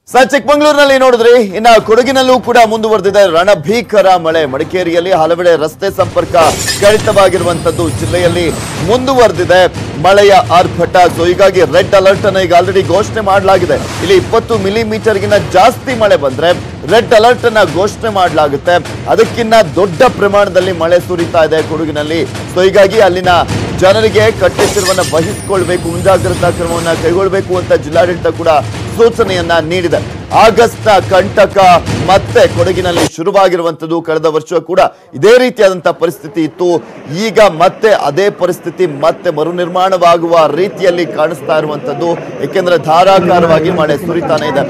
Sir ಚಿಕ್ಕಮಂಗ್ಳೂರಿನಲ್ಲಿ ನೋಡಿದ್ರಿ ಇನ್ನ ಕೊಡಗಿನಲ್ಲೂ ಕೂಡ ಮುಂದುವರೆದಿದೆ ರಣಭೀಕರ ಮಳೆ ಮಡಿಕೇರಿಯಲ್ಲಿ ಹಲವೆಡೆ ರಸ್ತೆ ಸಂಪರ್ಕ ಕಡಿತವಾಗಿರುವಂತದ್ದು ಜಿಲ್ಲೆಯಲ್ಲಿ ಮುಂದುವರೆದಿದೆ ಮಳೆಯ ಆರ್ಭಟ ಸೊ ಹೀಗಾಗಿ ರೆಡ್ ಅಲರ್ಟ್ ಅನ್ನು ಈಗ ಆಲ್ರೆಡಿ ಘೋಷಣೆ ಮಾಡಲಾಗಿದೆ ಇಲ್ಲಿ ಇಪ್ಪತ್ತು ಮಿಲಿಮೀಟರ್ಗಿನ ಜಾಸ್ತಿ ಮಳೆ ಬಂದ್ರೆ ರೆಡ್ ಅಲರ್ಟ್ ಅನ್ನ ಘೋಷಣೆ ಮಾಡಲಾಗುತ್ತೆ ಅದಕ್ಕಿಂತ ದೊಡ್ಡ ಪ್ರಮಾಣದಲ್ಲಿ ಮಳೆ ಸುರಿತಾ ಇದೆ ಕೊಡಗಿನಲ್ಲಿ ಸೊ ಹೀಗಾಗಿ ಅಲ್ಲಿನ ಜನರಿಗೆ ಕಟ್ಟೆಚ್ಚರವನ್ನ ವಹಿಸಿಕೊಳ್ಬೇಕು ಮುಂಜಾಗ್ರತಾ ಕ್ರಮವನ್ನ ಕೈಗೊಳ್ಳಬೇಕು ಅಂತ ಜಿಲ್ಲಾಡಳಿತ ಕೂಡ ಸೂಚನೆಯನ್ನ ನೀಡಿದೆ ಆಗಸ್ಟ್ ಕಂಟಕ ಮತ್ತೆ ಕೊಡಗಿನಲ್ಲಿ ಶುರುವಾಗಿರುವಂತದ್ದು ಕಳೆದ ವರ್ಷ ಕೂಡ ಇದೇ ರೀತಿಯಾದಂತಹ ಪರಿಸ್ಥಿತಿ ಇತ್ತು ಈಗ ಮತ್ತೆ ಅದೇ ಪರಿಸ್ಥಿತಿ ಮತ್ತೆ ಮರುನಿರ್ಮಾಣವಾಗುವ ರೀತಿಯಲ್ಲಿ ಕಾಣಿಸ್ತಾ ಇರುವಂತದ್ದು ಏಕೆಂದ್ರೆ ಧಾರಾಕಾರವಾಗಿ ಮಳೆ ಸುರಿತಾನೆ ಇದೆ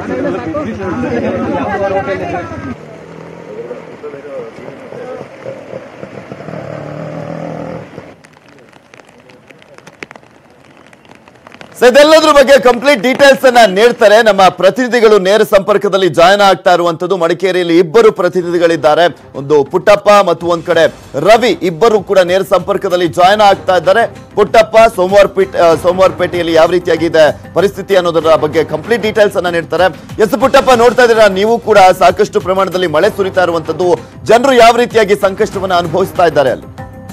ಸೊ ಇದೆಲ್ಲದ್ರ ಬಗ್ಗೆ ಕಂಪ್ಲೀಟ್ ಡೀಟೇಲ್ಸ್ ಅನ್ನ ನೀಡ್ತಾರೆ ನಮ್ಮ ಪ್ರತಿನಿಧಿಗಳು ನೇರ ಸಂಪರ್ಕದಲ್ಲಿ ಜಾಯ್ನ್ ಆಗ್ತಾ ಇರುವಂತದ್ದು ಮಡಿಕೇರಿಯಲ್ಲಿ ಇಬ್ಬರು ಪ್ರತಿನಿಧಿಗಳಿದ್ದಾರೆ ಒಂದು ಪುಟ್ಟಪ್ಪ ಮತ್ತು ಒಂದ್ ಕಡೆ ರವಿ ಇಬ್ಬರು ಕೂಡ ನೇರ ಸಂಪರ್ಕದಲ್ಲಿ ಜಾಯ್ನ್ ಆಗ್ತಾ ಇದ್ದಾರೆ ಪುಟ್ಟಪ್ಪ ಸೋಮವಾರಪೇಟೆ ಆ, ಸೋಮವಾರಪೇಟೆಯಲ್ಲಿ ಯಾವ ರೀತಿಯಾಗಿದೆ ಪರಿಸ್ಥಿತಿ ಅನ್ನೋದರ ಬಗ್ಗೆ ಕಂಪ್ಲೀಟ್ ಡೀಟೇಲ್ಸ್ ಅನ್ನ ನೀಡ್ತಾರೆ ಎಸ್ ಪುಟ್ಟಪ್ಪ ನೋಡ್ತಾ ಇದ್ದೀರಾ ನೀವು ಕೂಡ ಸಾಕಷ್ಟು ಪ್ರಮಾಣದಲ್ಲಿ ಮಳೆ ಸುರಿತಾ ಇರುವಂತದ್ದು ಜನರು ಯಾವ ರೀತಿಯಾಗಿ ಸಂಕಷ್ಟವನ್ನ ಅನುಭವಿಸ್ತಾ ಇದ್ದಾರೆ ಅಲ್ಲಿ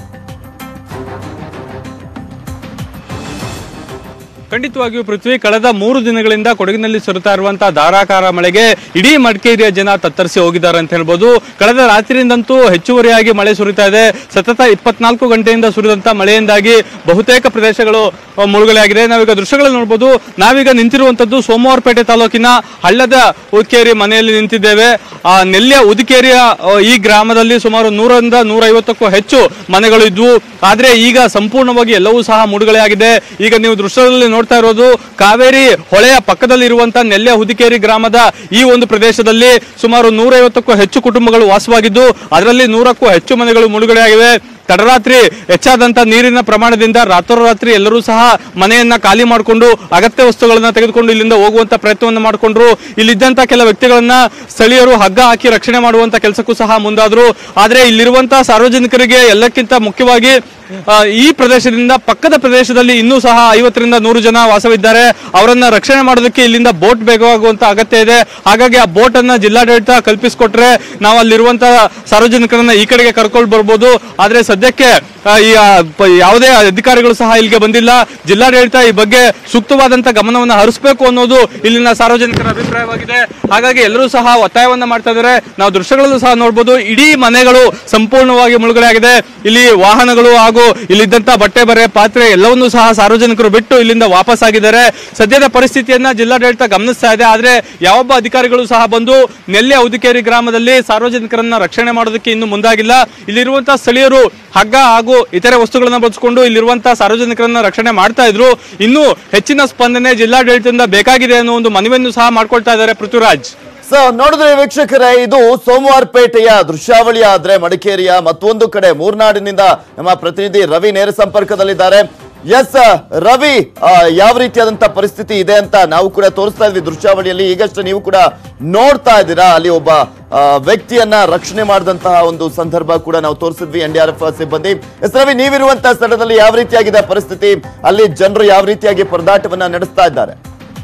ಖಂಡಿತವಾಗಿಯೂ ಪೃಥ್ವಿ ಕಳೆದ ಮೂರು ದಿನಗಳಿಂದ ಕೊಡಗಿನಲ್ಲಿ ಸುರಿತಾ ಇರುವಂತಹ ಧಾರಾಕಾರ ಮಳೆಗೆ ಇಡೀ ಮಡಿಕೇರಿಯ ಜನ ತತ್ತರಿಸಿ ಹೋಗಿದ್ದಾರೆ ಅಂತ ಹೇಳ್ಬೋದು ಕಳೆದ ರಾತ್ರಿಯಿಂದಂತೂ ಹೆಚ್ಚುವರಿಯಾಗಿ ಮಳೆ ಸುರಿತಾ ಇದೆ ಸತತ ಇಪ್ಪತ್ನಾಲ್ಕು ಗಂಟೆಯಿಂದ ಸುರಿದಂತ ಮಳೆಯಿಂದಾಗಿ ಬಹುತೇಕ ಪ್ರದೇಶಗಳು ಆ, ಮುಳುಗಡೆಯಾಗಿದೆ ನಾವೀಗ ದೃಶ್ಯಗಳಲ್ಲಿ ನೋಡ್ಬೋದು ನಾವೀಗ ನಿಂತಿರುವಂತದ್ದು ಸೋಮವಾರಪೇಟೆ ತಾಲೂಕಿನ ಹಳ್ಳದ ಉದ್ಕೇರಿ ಮನೆಯಲ್ಲಿ ನಿಂತಿದ್ದೇವೆ ಆ ನೆಲ್ಯ ಉದಿಕೇರಿಯ ಆ, ಈ ಗ್ರಾಮದಲ್ಲಿ ಸುಮಾರು ನೂರರಿಂದ ನೂರೈವತ್ತಕ್ಕೂ ಹೆಚ್ಚು ಮನೆಗಳು ಇದ್ವು ಆದ್ರೆ ಈಗ ಸಂಪೂರ್ಣವಾಗಿ ಎಲ್ಲವೂ ಸಹ ಮುಳುಗಡೆಯಾಗಿದೆ ಈಗ ನೀವು ದೃಶ್ಯದಲ್ಲಿ ನೋಡ್ತಾ ಇರೋದು ಕಾವೇರಿ ಹೊಳೆಯ ಪಕ್ಕದಲ್ಲಿ ಇರುವಂತಹ ನೆಲ್ಯ ಹುದಿಕೇರಿ ಗ್ರಾಮದ ಈ ಒಂದು ಪ್ರದೇಶದಲ್ಲಿ ಸುಮಾರು ನೂರೈವತ್ತಕ್ಕೂ ಹೆಚ್ಚು ಕುಟುಂಬಗಳು ವಾಸವಾಗಿದ್ದು ಅದರಲ್ಲಿ ನೂರಕ್ಕೂ ಹೆಚ್ಚು ಮನೆಗಳು ಮುಳುಗಡೆಯಾಗಿವೆ ತಡರಾತ್ರಿ ಹೆಚ್ಚಾದಂತ ನೀರಿನ ಪ್ರಮಾಣದಿಂದ ರಾತ್ರೋರಾತ್ರಿ ಎಲ್ಲರೂ ಸಹ ಮನೆಯನ್ನ ಖಾಲಿ ಮಾಡಿಕೊಂಡು ಅಗತ್ಯ ವಸ್ತುಗಳನ್ನ ತೆಗೆದುಕೊಂಡು ಇಲ್ಲಿಂದ ಹೋಗುವಂತ ಪ್ರಯತ್ನವನ್ನು ಮಾಡಿಕೊಂಡ್ರು ಇಲ್ಲಿದ್ದಂತ ಕೆಲ ವ್ಯಕ್ತಿಗಳನ್ನ ಸ್ಥಳೀಯರು ಹಗ್ಗ ಹಾಕಿ ರಕ್ಷಣೆ ಮಾಡುವಂತ ಕೆಲಸಕ್ಕೂ ಸಹ ಮುಂದಾದ್ರು ಆದ್ರೆ ಇಲ್ಲಿರುವಂತಹ ಸಾರ್ವಜನಿಕರಿಗೆ ಎಲ್ಲಕ್ಕಿಂತ ಮುಖ್ಯವಾಗಿ ಆ, ಈ ಪ್ರದೇಶದಿಂದ ಪಕ್ಕದ ಪ್ರದೇಶದಲ್ಲಿ ಇನ್ನೂ ಸಹ ಐವತ್ತರಿಂದ ನೂರು ಜನ ವಾಸವಿದ್ದಾರೆ ಅವರನ್ನ ರಕ್ಷಣೆ ಮಾಡೋದಕ್ಕೆ ಇಲ್ಲಿಂದ ಬೋಟ್ ಬೇಕಾಗುವಂತ ಅಗತ್ಯ ಇದೆ ಹಾಗಾಗಿ ಆ ಬೋಟ್ ಅನ್ನ ಜಿಲ್ಲಾಡಳಿತ ಕಲ್ಪಿಸಿಕೊಟ್ರೆ ನಾವು ಅಲ್ಲಿರುವಂತಹ ಸಾರ್ವಜನಿಕರನ್ನ ಈ ಕಡೆಗೆ ಕರ್ಕೊಂಡು ಬರ್ಬೋದು ಆದ್ರೆ ಸದ್ಯಕ್ಕೆ ಆ, ಈ ಆ, ಪ- ಯಾವುದೇ ಅಧಿಕಾರಿಗಳು ಸಹ ಇಲ್ಲಿಗೆ ಬಂದಿಲ್ಲ ಜಿಲ್ಲಾಡಳಿತ ಈ ಬಗ್ಗೆ ಸೂಕ್ತವಾದಂತ ಗಮನವನ್ನು ಹರಿಸಬೇಕು ಅನ್ನೋದು ಇಲ್ಲಿನ ಸಾರ್ವಜನಿಕರ ಅಭಿಪ್ರಾಯವಾಗಿದೆ ಹಾಗಾಗಿ ಎಲ್ಲರೂ ಸಹ ಒತ್ತಾಯವನ್ನ ಮಾಡ್ತಾ ಇದ್ದಾರೆ ನಾವು ದೃಶ್ಯಗಳಲ್ಲೂ ಸಹ ನೋಡಬಹುದು ಇಡೀ ಮನೆಗಳು ಸಂಪೂರ್ಣವಾಗಿ ಮುಳುಗಡೆಯಾಗಿದೆ ಇಲ್ಲಿ ವಾಹನಗಳು ಹಾಗೂ ಇಲ್ಲಿದ್ದಂತ ಬಟ್ಟೆ ಬರೆ ಪಾತ್ರೆ ಎಲ್ಲವನ್ನೂ ಸಹ ಸಾರ್ವಜನಿಕರು ಬಿಟ್ಟು ಇಲ್ಲಿಂದ ವಾಪಸ್ ಆಗಿದ್ದಾರೆ ಸದ್ಯದ ಪರಿಸ್ಥಿತಿಯನ್ನ ಜಿಲ್ಲಾಡಳಿತ ಗಮನಿಸ್ತಾ ಇದೆ ಆದ್ರೆ ಯಾವೊಬ್ಬ ಅಧಿಕಾರಿಗಳು ಸಹ ಬಂದು ನೆಲ್ಲೆ ಔದಿಕೇರಿ ಗ್ರಾಮದಲ್ಲಿ ಸಾರ್ವಜನಿಕರನ್ನ ರಕ್ಷಣೆ ಮಾಡೋದಕ್ಕೆ ಇನ್ನು ಮುಂದಾಗಿಲ್ಲ ಇಲ್ಲಿರುವಂತಹ ಸ್ಥಳೀಯರು ಹಗ್ಗ ಹಾಗೂ ಇತರೆ ವಸ್ತುಗಳನ್ನ ಬಳಸಿಕೊಂಡು ಇಲ್ಲಿರುವಂತಹ ಸಾರ್ವಜನಿಕರನ್ನ ರಕ್ಷಣೆ ಮಾಡ್ತಾ ಇದ್ರು ಇನ್ನು ಹೆಚ್ಚಿನ ಸ್ಪಂದನೆ ಜಿಲ್ಲಾಡಳಿತದಿಂದ ಬೇಕಾಗಿದೆ ಅನ್ನೋ ಒಂದು ಮನವಿಯನ್ನು ಸಹ ಮಾಡ್ಕೊಳ್ತಾ ಇದ್ದಾರೆ ಪೃಥ್ವಿರಾಜ್ ಸೊ ನೋಡಿದ್ರೆ ವೀಕ್ಷಕರೇ ಇದು ಸೋಮವಾರಪೇಟೆಯ ದೃಶ್ಯಾವಳಿ ಆದ್ರೆ ಮಡಿಕೇರಿಯ ಮತ್ತೊಂದು ಕಡೆ ಮೂರ್ನಾಡಿನಿಂದ ನಮ್ಮ ಪ್ರತಿನಿಧಿ ರವಿ ನೇರ ಸಂಪರ್ಕದಲ್ಲಿದ್ದಾರೆ ಎಸ್ ರವಿ ಆ, ಯಾವ ರೀತಿಯಾದಂತ ಪರಿಸ್ಥಿತಿ ಇದೆ ಅಂತ ನಾವು ಕೂಡ ತೋರಿಸ್ತಾ ಇದ್ವಿ ದೃಶ್ಯಾವಳಿಯಲ್ಲಿ ಈಗಷ್ಟೇ ನೀವು ಕೂಡ ನೋಡ್ತಾ ಇದ್ದೀರಾ ಅಲ್ಲಿ ಒಬ್ಬ ಆ, ವ್ಯಕ್ತಿಯನ್ನ ರಕ್ಷಣೆ ಮಾಡಿದಂತಹ ಒಂದು ಸಂದರ್ಭ ಕೂಡ ನಾವು ತೋರಿಸಿದ್ವಿ ಎನ್ ಡಿ ಆರ್ ಎಫ್ ಸಿಬ್ಬಂದಿ ಎಸ್ ರವಿ ನೀವಿರುವಂತಹ ಸ್ಥಳದಲ್ಲಿ ಯಾವ ರೀತಿಯಾಗಿದೆ ಪರಿಸ್ಥಿತಿ ಅಲ್ಲಿ ಜನರು ಯಾವ ರೀತಿಯಾಗಿ ಪರದಾಟವನ್ನ ನಡೆಸ್ತಾ ಇದ್ದಾರೆ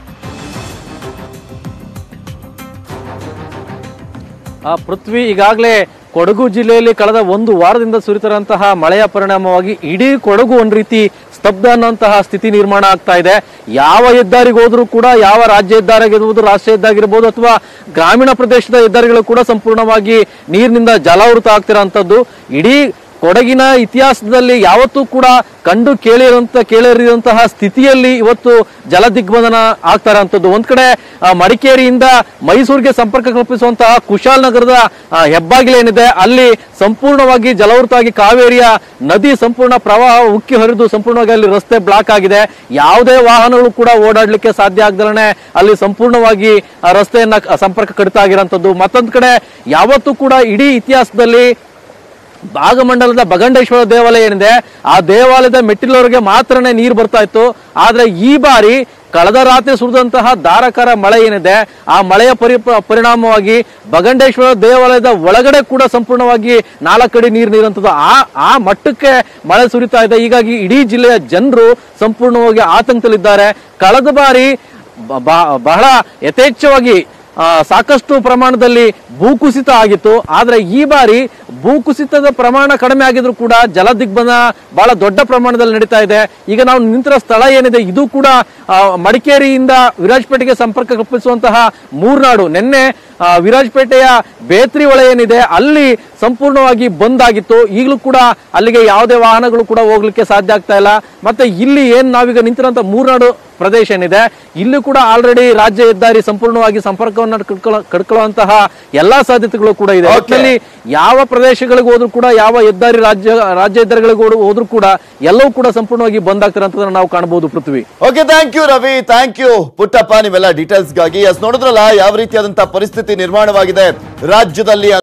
ಆ ಪೃಥ್ವಿ ಈಗಾಗಲೇ ಕೊಡಗು ಜಿಲ್ಲೆಯಲ್ಲಿ ಕಳೆದ ಒಂದು ವಾರದಿಂದ ಸುರಿತಿರುವಂತಹ ಮಳೆಯ ಪರಿಣಾಮವಾಗಿ ಇಡೀ ಕೊಡಗು ಒಂದ್ ರೀತಿ ಸ್ತಬ್ಧ ಅನ್ನೋಂತಹ ಸ್ಥಿತಿ ನಿರ್ಮಾಣ ಆಗ್ತಾ ಇದೆ ಯಾವ ಹೆದ್ದಾರಿಗೆ ಹೋದ್ರೂ ಕೂಡ ಯಾವ ರಾಜ್ಯ ಹೆದ್ದಾರಿ ಆಗಿರ್ಬೋದು ರಾಷ್ಟ್ರೀಯ ಹೆದ್ದಾಗಿರ್ಬೋದು ಅಥವಾ ಗ್ರಾಮೀಣ ಪ್ರದೇಶದ ಹೆದ್ದಾರಿಗಳು ಕೂಡ ಸಂಪೂರ್ಣವಾಗಿ ನೀರಿನಿಂದ ಜಲಾವೃತ ಆಗ್ತಿರೋಂಥದ್ದು ಇಡೀ ಕೊಡಗಿನ ಇತಿಹಾಸದಲ್ಲಿ ಯಾವತ್ತೂ ಕೂಡ ಕಂಡು ಕೇಳಿರಂತ ಕೇಳಿರಿದಂತಹ ಸ್ಥಿತಿಯಲ್ಲಿ ಇವತ್ತು ಜಲ ದಿಗ್ಬಂಧನ ಆಗ್ತಾ ಇರೋಂಥದ್ದು ಒಂದ್ ಕಡೆ ಆ, ಮಡಿಕೇರಿಯಿಂದ ಮೈಸೂರಿಗೆ ಸಂಪರ್ಕ ಕಲ್ಪಿಸುವಂತಹ ಕುಶಾಲನಗರದ ಆ, ಹೆಬ್ಬಾಗಿಲೇನಿದೆ ಅಲ್ಲಿ ಸಂಪೂರ್ಣವಾಗಿ ಜಲವೃತವಾಗಿ ಕಾವೇರಿಯ ನದಿ ಸಂಪೂರ್ಣ ಪ್ರವಾಹ ಉಕ್ಕಿ ಹರಿದು ಸಂಪೂರ್ಣವಾಗಿ ಅಲ್ಲಿ ರಸ್ತೆ ಬ್ಲಾಕ್ ಆಗಿದೆ ಯಾವುದೇ ವಾಹನಗಳು ಕೂಡ ಓಡಾಡ್ಲಿಕ್ಕೆ ಸಾಧ್ಯ ಆಗ್ದಲೇ ಅಲ್ಲಿ ಸಂಪೂರ್ಣವಾಗಿ ಆ ರಸ್ತೆಯನ್ನ ಕ- ಸಂಪರ್ಕ ಕಡಿತ ಆಗಿರೋಂಥದ್ದು ಮತ್ತೊಂದ್ ಕಡೆ ಯಾವತ್ತೂ ಕೂಡ ಇಡೀ ಇತಿಹಾಸದಲ್ಲಿ ಭಾಗಮಂಡಲದ ಬಗಂಡೇಶ್ವರ ದೇವಾಲಯ ಏನಿದೆ ಆ ದೇವಾಲಯದ ಮೆಟ್ಟಿಲವರೆಗೆ ಮಾತ್ರನೇ ನೀರು ಬರ್ತಾ ಇತ್ತು ಆದ್ರೆ ಈ ಬಾರಿ ಕಳೆದ ರಾತ್ರಿ ಸುರಿದಂತಹ ಧಾರಾಕಾರ ಮಳೆ ಏನಿದೆ ಆ ಮಳೆಯ ಪರಿ ಪರಿಣಾಮವಾಗಿ ಬಗಂಡೇಶ್ವರ ದೇವಾಲಯದ ಒಳಗಡೆ ಕೂಡ ಸಂಪೂರ್ಣವಾಗಿ ನಾಲ್ಕಡಿ ನೀರು ನೀರಂತದ್ದು ಆ ಆ ಮಟ್ಟಕ್ಕೆ ಮಳೆ ಸುರಿತಾ ಇದೆ ಹೀಗಾಗಿ ಇಡೀ ಜಿಲ್ಲೆಯ ಜನರು ಸಂಪೂರ್ಣವಾಗಿ ಆತಂಕದಲ್ಲಿದ್ದಾರೆ ಕಳೆದ ಬಾರಿ ಬ- ಬ- ಬಹಳ ಯಥೇಚ್ಛವಾಗಿ ಆ, ಸಾಕಷ್ಟು ಪ್ರಮಾಣದಲ್ಲಿ ಭೂಕುಸಿತ ಆಗಿತ್ತು ಆದ್ರೆ ಈ ಬಾರಿ ಭೂಕುಸಿತದ ಪ್ರಮಾಣ ಕಡಿಮೆ ಆಗಿದ್ರು ಕೂಡ ಜಲ ದಿಗ್ಬಂಧನ ಬಹಳ ದೊಡ್ಡ ಪ್ರಮಾಣದಲ್ಲಿ ನಡೀತಾ ಇದೆ ಈಗ ನಾವು ನಿಂತಿರೋ ಸ್ಥಳ ಏನಿದೆ ಇದು ಕೂಡ ಆ, ಮಡಿಕೇರಿಯಿಂದ ವಿರಾಜಪೇಟೆಗೆ ಸಂಪರ್ಕ ಕಲ್ಪಿಸುವಂತಹ ಮೂರ್ನಾಡು ನಿನ್ನೆ ಆ, ವಿರಾಜಪೇಟೆಯ ಬೇತ್ರಿ ಹೊಳೆ ಏನಿದೆ ಅಲ್ಲಿ ಸಂಪೂರ್ಣವಾಗಿ ಬಂದ್ ಆಗಿತ್ತು ಈಗಲೂ ಕೂಡ ಅಲ್ಲಿಗೆ ಯಾವುದೇ ವಾಹನಗಳು ಕೂಡ ಹೋಗ್ಲಿಕ್ಕೆ ಸಾಧ್ಯ ಆಗ್ತಾ ಇಲ್ಲ ಮತ್ತೆ ಇಲ್ಲಿ ಏನ್ ನಾವೀಗ ನಿಂತಿರೋಂಥ ಮೂರ್ನಾಡು ಪ್ರದೇಶ ಏನಿದೆ ಇಲ್ಲಿ ಕೂಡ ಆಲ್ರೆಡಿ ರಾಜ್ಯ ಹೆದ್ದಾರಿ ಸಂಪೂರ್ಣವಾಗಿ ಸಂಪರ್ಕವನ್ನು ಕಡ್ಕೊಳ್ಳೋ ಕಡ್ಕೊಳ್ಳುವಂತಹ ಎಲ್ಲಾ ಸಾಧ್ಯತೆಗಳು ಕೂಡ ಇದೆ Okay. ಒಟ್ಟಿನಲ್ಲಿ ಯಾವ ಪ್ರದೇಶಗಳಿಗೆ ಹೋದ್ರು ಕೂಡ ಯಾವ ಹೆದ್ದಾರಿ ರಾಜ್ಯ ರಾಜ್ಯ ಹೆದ್ದಾರಿಗಳಿಗೆ ಹೋದ್ರು- ಹೋದ್ರು ಕೂಡ ಎಲ್ಲವೂ ಕೂಡ ಸಂಪೂರ್ಣವಾಗಿ ಬಂದ್ ಆಗ್ತಿರೋಂಥದ್ದನ್ನ ನಾವು ಕಾಣಬಹುದು Prithvi okay thank you Ravi thank you Puttappa ನೀವೆಲ್ಲ ಡೀಟೇಲ್ಸ್ ಗಾಗಿ ಎಸ್ ನೋಡಿದ್ರಲ್ಲ ಯಾವ ರೀತಿಯಾದಂತಹ ಪರಿಸ್ಥಿತಿ ನಿರ್ಮಾಣವಾಗಿದೆ ರಾಜ್ಯದಲ್ಲಿ